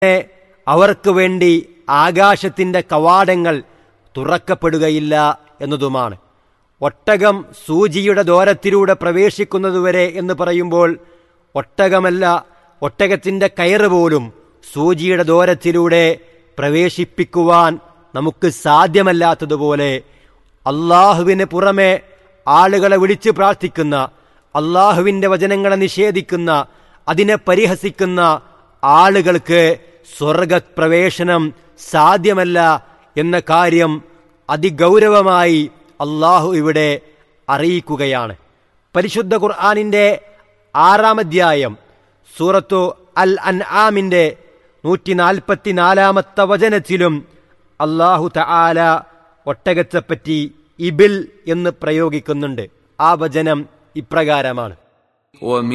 അവർക്ക് വേണ്ടി ആകാശത്തിന്റെ കവാടങ്ങൾ തുറക്കപ്പെടുകയില്ല എന്നതുമാണ് ഒട്ടകം സൂചിയുടെ ദോരത്തിലൂടെ പ്രവേശിക്കുന്നതുവരെ എന്ന് പറയുമ്പോൾ ഒട്ടകമല്ല ഒട്ടകത്തിന്റെ കയറ് പോലും സൂചിയുടെ ദോരത്തിലൂടെ പ്രവേശിപ്പിക്കുവാൻ നമുക്ക് സാധ്യമല്ലാത്തതുപോലെ അള്ളാഹുവിന് പുറമെ ആളുകളെ വിളിച്ച് പ്രാർത്ഥിക്കുന്ന അള്ളാഹുവിന്റെ വചനങ്ങളെ നിഷേധിക്കുന്ന അതിനെ പരിഹസിക്കുന്ന ആളുകൾക്ക് സ്വർഗപ്രവേശനം സാധ്യമല്ല എന്ന കാര്യം അതിഗൗരവമായി അള്ളാഹു ഇവിടെ അറിയിക്കുകയാണ് പരിശുദ്ധ ഖുർആാനിന്റെ ആറാമധ്യായം സൂറത്തു അൽ അൻ ആമിന്റെ നൂറ്റി നാൽപ്പത്തിനാലാമത്തെ വചനത്തിലും അള്ളാഹു തആല ഒട്ടകത്തെപ്പറ്റി ഇബിൽ എന്ന് പ്രയോഗിക്കുന്നുണ്ട് ആ വചനം ഇപ്രകാരമാണ്